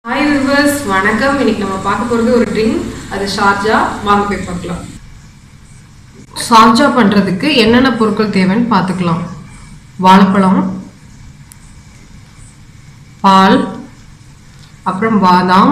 hi viewers வணக்கம் இன்னைக்கு நம்ம பார்க்க போகிறது ஒரு ட்ரிங்க் அது ஷார்ஜா வாங்க போய் பார்க்கலாம் ஷார்ஜா பண்ணுறதுக்கு என்னென்ன பொருட்கள் தேவைன்னு பார்த்துக்கலாம் வாழைப்பழம் பால் அப்புறம் பாதாம்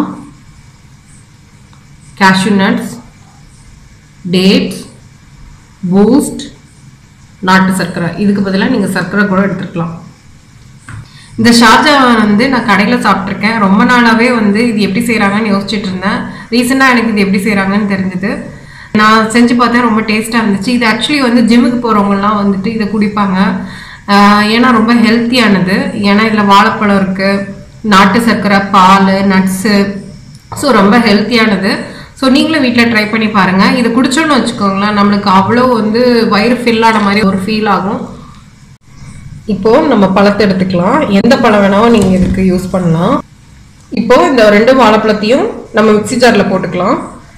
cashew nuts டேட்ஸ் பூஸ்ட் நாட்டு சர்க்கரை இதுக்கு பதிலாக நீங்கள் சர்க்கரை கூட எடுத்துக்கலாம் இந்த ஷார்ஜா வந்து நான் கடையில் சாப்பிட்ருக்கேன் ரொம்ப நாளாகவே வந்து இது எப்படி செய்கிறாங்கன்னு யோசிச்சுட்டு இருந்தேன் ரீசெண்டாக எனக்கு இது எப்படி செய்கிறாங்கன்னு தெரிஞ்சுது நான் செஞ்சு பார்த்தேன் ரொம்ப டேஸ்ட்டாக இருந்துச்சு இது ஆக்சுவலி வந்து ஜிம்முக்கு போகிறவங்கலாம் வந்துட்டு இதை குடிப்பாங்க ஆஹ் ஏன்னா ரொம்ப ஹெல்த்தியானது ஏன்னா இதில் வாழைப்பழம் இருக்குது நாட்டு சர்க்கரை பால் நட்ஸு ஸோ ரொம்ப ஹெல்த்தியானது ஸோ நீங்களும் வீட்டில் ட்ரை பண்ணி பாருங்கள் இது குடிச்சோன்னு வச்சுக்கோங்களேன் நம்மளுக்கு அவ்வளோ வந்து வயிறு ஃபில் ஆன மாதிரி ஒரு ஃபீல் ஆகும் இப்போ நம்ம பழத்தை எடுத்துக்கலாம் எந்த பழம் வேணாலும் நீங்க இதுக்கு யூஸ் பண்ணலாம் இப்போ இந்த ரெண்டு வாழைப்பழத்தையும் நம்ம மிக்ஸி ஜார்ல போட்டுக்கலாம்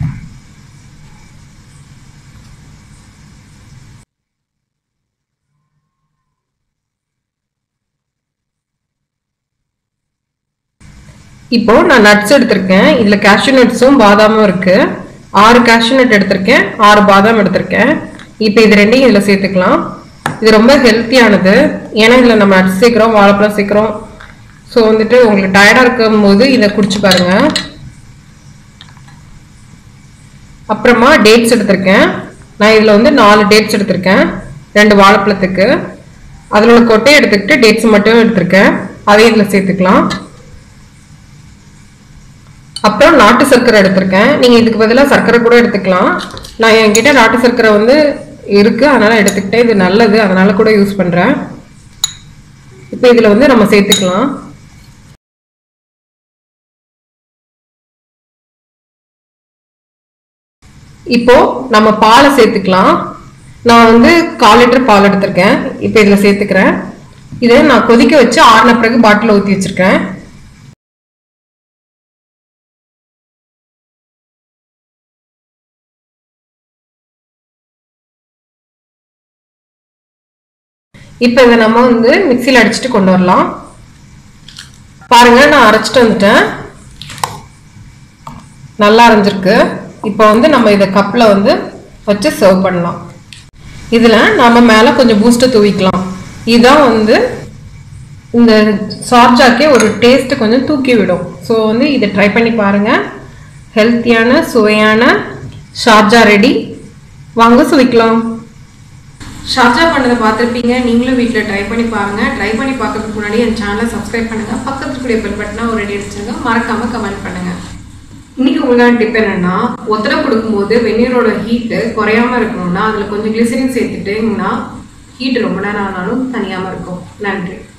இப்போ நான் நட்ஸ் எடுத்திருக்கேன் இதுல கேஷ்யூ நட்ஸும் பாதாமும் இருக்கு ஆறு கேஷ்யூ நட் எடுத்திருக்கேன் ஆறு பாதாம் எடுத்திருக்கேன் இப்போ இது ரெண்டையும் இதுல சேர்த்துக்கலாம் இது ரொம்ப ஹெல்த்தியானது ஏன்னா இதில் நம்ம நட்ஸ் சேர்க்குறோம் வாழைப்பழம் சேர்க்குறோம் ஸோ வந்துட்டு உங்களுக்கு டயர்டாக இருக்கும் போது இதை குடிச்சு பாருங்க அப்புறமா டேட்ஸ் எடுத்திருக்கேன் நான் இதில் வந்து நாலு டேட்ஸ் எடுத்திருக்கேன் ரெண்டு வாழைப்பழத்துக்கு அதில் உள்ள கொட்டையை எடுத்துக்கிட்டு டேட்ஸ் மட்டும் எடுத்திருக்கேன் அதையும் இதில் சேர்த்துக்கலாம் அப்புறம் நாட்டு சர்க்கரை எடுத்திருக்கேன் நீங்கள் இதுக்கு பதிலாக சர்க்கரை கூட எடுத்துக்கலாம் நான் என்கிட்ட நாட்டு சர்க்கரை வந்து இருக்கு அதனால எடுத்துக்கிட்டேன் இது நல்லது அதனால கூட யூஸ் பண்றேன் இப்போ இதுல வந்து நம்ம சேர்த்துக்கலாம் இப்போ நம்ம பாலை சேர்த்துக்கலாம் நான் வந்து கால் லிட்டர் பால் எடுத்திருக்கேன் இப்போ இதில் சேர்த்துக்கிறேன் இதை நான் கொதிக்க வச்சு ஆறின பிறகு பாட்டில் ஊற்றி வச்சிருக்கேன் இப்போ இதை நம்ம வந்து மிக்சியில் அடிச்சுட்டு கொண்டு வரலாம் பாருங்க நான் அரைச்சிட்டு வந்துட்டேன் நல்லா அரைஞ்சிருக்கு இப்போ வந்து நம்ம இதை கப்பில் வந்து வச்சு சர்வ் பண்ணலாம் இதில் நம்ம மேலே கொஞ்சம் பூஸ்ட்டை தூவிக்கலாம் இதுதான் வந்து இந்த சார்ஜாக்கே ஒரு டேஸ்ட்டு கொஞ்சம் தூக்கி விடும் ஸோ வந்து இதை ட்ரை பண்ணி பாருங்கள் ஹெல்த்தியான சுவையான ஷார்ஜா ரெடி வாங்க சுவைக்கலாம் ஷார்ஜா பண்ணதை பார்த்துருப்பீங்க நீங்களும் வீட்டில் ட்ரை பண்ணி பாருங்கள் ட்ரை பண்ணி பார்க்கறதுக்கு முன்னாடி என் சேனலை சப்ஸ்கிரைப் பண்ணுங்கள் பக்கத்துல கூடிய பெல் பட்டனை ஒரு ரெடி அடிச்சிருங்க மறக்காமல் கமெண்ட் பண்ணுங்கள் இன்னைக்கு உங்களுக்கான டிப் என்னன்னா ஒத்தடை கொடுக்கும்போது வெந்நீரோட ஹீட்டு குறையாம இருக்கணும்னா அதில் கொஞ்சம் கிளிசரின் சேர்த்துட்டீங்கன்னா ஹீட் ரொம்ப நேரம் ஆனாலும் தனியாமல் இருக்கும் நன்றி